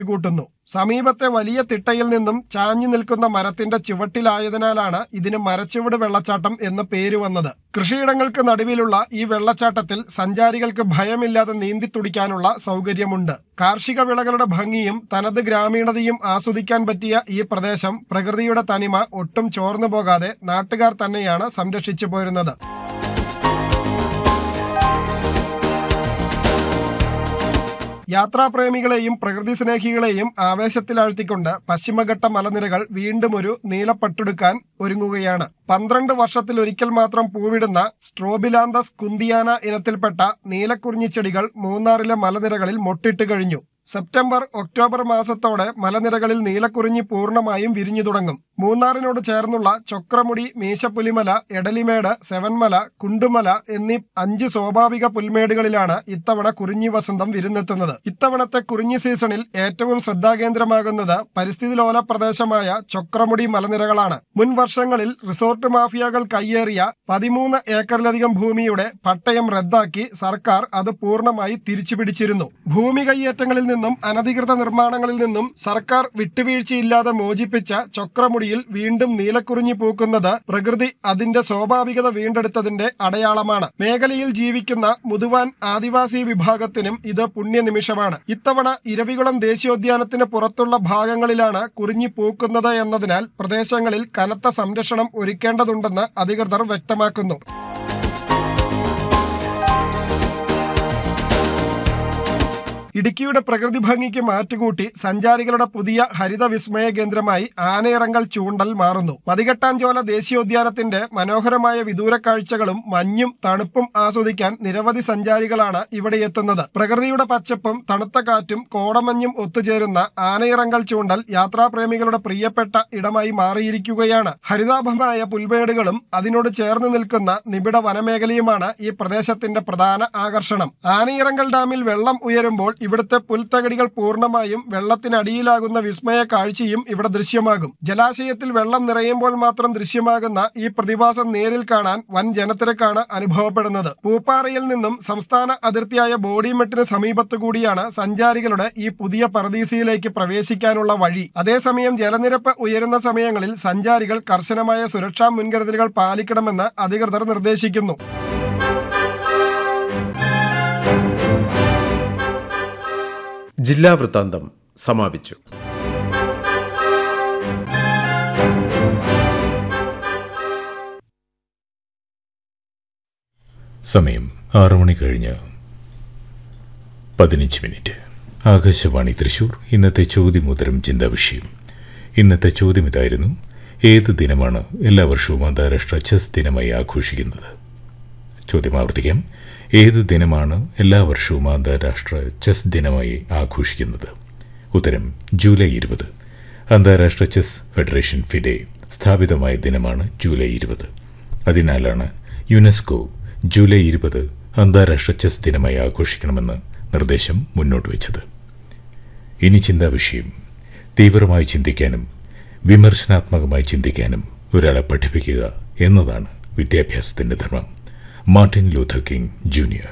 കൂട്ടുന്നു സമീപത്തെ വലിയ തിട്ടയിൽ നിന്നും ചാഞ്ഞു നിൽക്കുന്ന മരത്തിന്റെ ചുവട്ടിലായതിനാലാണ് ഇതിന് മരച്ചുവട് വെള്ളച്ചാട്ടം എന്ന് പേര് വന്നത് കൃഷിയിടങ്ങൾക്ക് നടുവിലുള്ള ഈ വെള്ളച്ചാട്ടത്തിൽ സഞ്ചാരികൾക്ക് ഭയമില്ലാതെ നീന്തി തുടിക്കാനുള്ള സൗകര്യമുണ്ട് കാർഷിക വിളകളുടെ ഭംഗിയും തനത് ഗ്രാമീണതയും ആസ്വദിക്കാൻ പറ്റിയ ഈ പ്രദേശം പ്രകൃതിയുടെ തനിമ ഒട്ടും ചോർന്നു പോകാതെ നാട്ടുകാർ തന്നെയാണ് സംരക്ഷിച്ചു പോരുന്നത് യാത്രാപ്രേമികളെയും പ്രകൃതി സ്നേഹികളെയും ആവേശത്തിലാഴ്ത്തിക്കൊണ്ട് പശ്ചിമഘട്ട മലനിരകൾ വീണ്ടും ഒരു നീലപ്പട്ടെടുക്കാൻ ഒരുങ്ങുകയാണ് പന്ത്രണ്ട് വർഷത്തിൽ ഒരിക്കൽ മാത്രം പൂവിടുന്ന സ്ട്രോബിലാന്തസ് കുന്തിയാന ഇനത്തിൽപ്പെട്ട നീലക്കുറിഞ്ഞിച്ചെടികൾ മൂന്നാറിലെ മലനിരകളിൽ മൊട്ടിട്ട് കഴിഞ്ഞു സെപ്റ്റംബർ ഒക്ടോബർ മാസത്തോടെ മലനിരകളിൽ നീലക്കുറിഞ്ഞി പൂർണ്ണമായും വിരിഞ്ഞു തുടങ്ങും മൂന്നാറിനോട് ചേർന്നുള്ള ചൊക്രമുടി മീശപ്പുലിമല എടലിമേട് സെവൻമല കുണ്ടുമല എന്നീ അഞ്ച് സ്വാഭാവിക പുൽമേടുകളിലാണ് ഇത്തവണ കുറിഞ്ഞി വസന്തം വിരുന്നെത്തുന്നത് ഇത്തവണത്തെ കുറിഞ്ഞി സീസണിൽ ഏറ്റവും ശ്രദ്ധാകേന്ദ്രമാകുന്നത് പരിസ്ഥിതി ലോല പ്രദേശമായ ചൊക്രമുടി മലനിരകളാണ് മുൻ വർഷങ്ങളിൽ റിസോർട്ട് മാഫിയകൾ കയ്യേറിയ പതിമൂന്ന് ഏക്കറിലധികം ഭൂമിയുടെ പട്ടയം റദ്ദാക്കി സർക്കാർ അത് പൂർണ്ണമായി തിരിച്ചുപിടിച്ചിരുന്നു ഭൂമി കയ്യേറ്റങ്ങളിൽ നിന്നും അനധികൃത നിർമ്മാണങ്ങളിൽ നിന്നും സർക്കാർ വിട്ടുവീഴ്ചയില്ലാതെ മോചിപ്പിച്ച ചൊക്രമുടിയിൽ വീണ്ടും നീലക്കുറിഞ്ഞി പൂക്കുന്നത് പ്രകൃതി അതിന്റെ സ്വാഭാവികത വീണ്ടെടുത്തതിന്റെ അടയാളമാണ് മേഖലയിൽ ജീവിക്കുന്ന മുതുവാൻ ആദിവാസി വിഭാഗത്തിനും ഇത് പുണ്യനിമിഷമാണ് ഇത്തവണ ഇരവികുളം ദേശീയോദ്യാനത്തിന് പുറത്തുള്ള ഭാഗങ്ങളിലാണ് കുറിഞ്ഞി പൂക്കുന്നത് എന്നതിനാൽ പ്രദേശങ്ങളിൽ കനത്ത സംരക്ഷണം ഒരുക്കേണ്ടതുണ്ടെന്ന് അധികൃതർ വ്യക്തമാക്കുന്നു ഇടുക്കിയുടെ പ്രകൃതി ഭംഗിക്ക് മാറ്റുകൂട്ടി സഞ്ചാരികളുടെ പുതിയ ഹരിത വിസ്മയ കേന്ദ്രമായി ആനയിറങ്കൽ ചൂണ്ടൽ മാറുന്നു മതികെട്ടാഞ്ചോല ദേശീയോദ്യാനത്തിന്റെ മനോഹരമായ വിദൂര കാഴ്ചകളും മഞ്ഞും തണുപ്പും ആസ്വദിക്കാൻ നിരവധി സഞ്ചാരികളാണ് ഇവിടെ എത്തുന്നത് പ്രകൃതിയുടെ പച്ചപ്പും തണുത്ത കാറ്റും കോടമഞ്ഞും ഒത്തുചേരുന്ന ആനയിറങ്കൽ ചൂണ്ടൽ യാത്രാപ്രേമികളുടെ പ്രിയപ്പെട്ട ഇടമായി മാറിയിരിക്കുകയാണ് ഹരിതാഭമായ പുൽമേടുകളും അതിനോട് ചേർന്ന് നിൽക്കുന്ന നിബിഡ വനമേഖലയുമാണ് ഈ പ്രദേശത്തിന്റെ പ്രധാന ആകർഷണം ആനയിറങ്കൽ ഡാമിൽ വെള്ളം ഉയരുമ്പോൾ ഇവിടുത്തെ പുൽത്തകടികൾ പൂർണ്ണമായും വെള്ളത്തിനടിയിലാകുന്ന വിസ്മയ കാഴ്ചയും ഇവിടെ ദൃശ്യമാകും ജലാശയത്തിൽ വെള്ളം നിറയുമ്പോൾ മാത്രം ദൃശ്യമാകുന്ന ഈ പ്രതിഭാസം നേരിൽ കാണാൻ വൻ ജനത്തിരക്കാണ് അനുഭവപ്പെടുന്നത് പൂപ്പാറയിൽ നിന്നും സംസ്ഥാന അതിർത്തിയായ ബോഡിമെട്ടിന് സമീപത്തു കൂടിയാണ് സഞ്ചാരികളുടെ ഈ പുതിയ പറദീസയിലേക്ക് പ്രവേശിക്കാനുള്ള വഴി അതേസമയം ജലനിരപ്പ് ഉയരുന്ന സമയങ്ങളിൽ സഞ്ചാരികൾ കർശനമായ സുരക്ഷാ മുൻകരുതലുകൾ പാലിക്കണമെന്ന് അധികൃതർ നിർദ്ദേശിക്കുന്നു ജില്ലാ വൃത്താന്തം സമാപിച്ചു സമയം ആറു മണി കഴിഞ്ഞ് പതിനഞ്ച് മിനിറ്റ് ആകാശവാണി തൃശൂർ ഇന്നത്തെ ചോദ്യമുത്തരം ചിന്താ വിഷയം ഇന്നത്തെ ചോദ്യം ഇതായിരുന്നു ഏത് ദിനമാണ് എല്ലാ വർഷവും അന്താരാഷ്ട്ര ചെസ് ദിനമായി ആഘോഷിക്കുന്നത് ചോദ്യം ആവർത്തിക്കാം ഏത് ദിനമാണ് എല്ലാ വർഷവും അന്താരാഷ്ട്ര ചെസ് ദിനമായി ആഘോഷിക്കുന്നത് ഉത്തരം ജൂലൈ ഇരുപത് അന്താരാഷ്ട്ര ചെസ് ഫെഡറേഷൻ ഫിഡെ സ്ഥാപിതമായ ദിനമാണ് ജൂലൈ ഇരുപത് അതിനാലാണ് യുനെസ്കോ ജൂലൈ ഇരുപത് അന്താരാഷ്ട്ര ചെസ് ദിനമായി ആഘോഷിക്കണമെന്ന് നിർദ്ദേശം മുന്നോട്ട് വെച്ചത് ഇനി ചിന്താ വിഷയം തീവ്രമായി ചിന്തിക്കാനും വിമർശനാത്മകമായി ചിന്തിക്കാനും ഒരാളെ പഠിപ്പിക്കുക എന്നതാണ് വിദ്യാഭ്യാസത്തിന്റെ ധർമ്മം മാർട്ടിൻ ലൂഥർ കിങ് ജൂനിയർ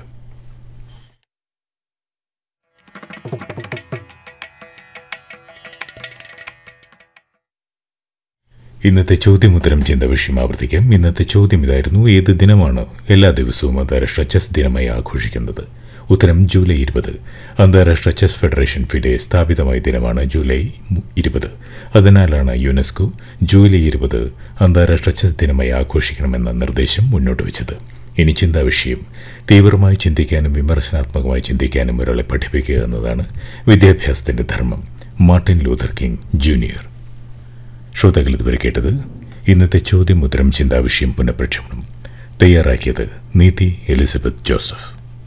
ഇന്നത്തെ ചോദ്യമുത്തരം ചിന്ത വിഷയം ആവർത്തിക്കാം ഇന്നത്തെ ചോദ്യം ഇതായിരുന്നു ഏത് ദിനമാണ് എല്ലാ ദിവസവും അന്താരാഷ്ട്ര ചെസ് ദിനമായി ആഘോഷിക്കുന്നത് ഉത്തരം ജൂലൈ ഇരുപത് അന്താരാഷ്ട്ര ചെസ് ഫെഡറേഷൻ ഫിഡെ സ്ഥാപിതമായ ദിനമാണ് ജൂലൈ മു- ഇരുപത് അതിനാലാണ് യുനെസ്കോ ജൂലൈ ഇരുപത് അന്താരാഷ്ട്ര ചെസ് ദിനമായി ആഘോഷിക്കണമെന്ന നിർദ്ദേശം മുന്നോട്ട് വെച്ചത് ഇനി ചിന്താ വിഷയം തീവ്രമായി ചിന്തിക്കാനും വിമർശനാത്മകമായി ചിന്തിക്കാനും ഒരാളെ പഠിപ്പിക്കുക എന്നതാണ് വിദ്യാഭ്യാസത്തിന്റെ ധർമ്മം മാർട്ടിൻ ലൂഥർ കിങ് ജൂനിയർ ശ്രോതാക്കൾ ഇതുവരെ കേട്ടത് ഇന്നത്തെ ചോദ്യം ഉത്തരം ചിന്താ വിഷയം പുനഃപ്രക്ഷേപണം തയ്യാറാക്കിയത് നീതി എലിസബത്ത് ജോസഫ്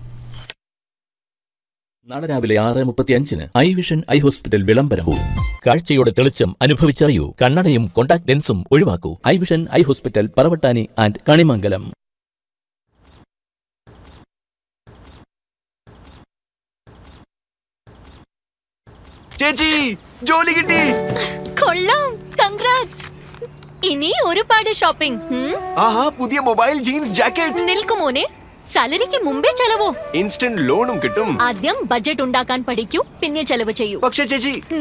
നാളെ രാവിലെ ആറ് മുപ്പത്തി അഞ്ചിന് ഐ വിഷൻ ഐ ഹോസ്പിറ്റൽ വിളംബരവും കാഴ്ചയുടെ തെളിച്ചം അനുഭവിച്ചറിയൂ കണ്ണടയും കോണ്ടാക്ട് ലെൻസും ഒഴിവാക്കൂ eye vision eye hospital Paravattani and Kanimangalam ചേച്ചി ജോലി കിട്ടി കൊള്ളാം കൺഗ്രാറ്റ്സ് ഇനി ഒരുപാട് ഷോപ്പിംഗ് ഉം? ആഹാ പുതിയ മൊബൈൽ ജീൻസ് ജാക്കറ്റ് നിൽക്കു മോനെ സാലറിക്ക് മുമ്പേ ചെലവോ ഇൻസ്റ്റന്റ് ലോണും കിട്ടും ആദ്യം ബഡ്ജറ്റ് ഉണ്ടാക്കാൻ പഠിക്കൂ പിന്നെ ചെലവ് ചെയ്യൂ പക്ഷെ ചേച്ചി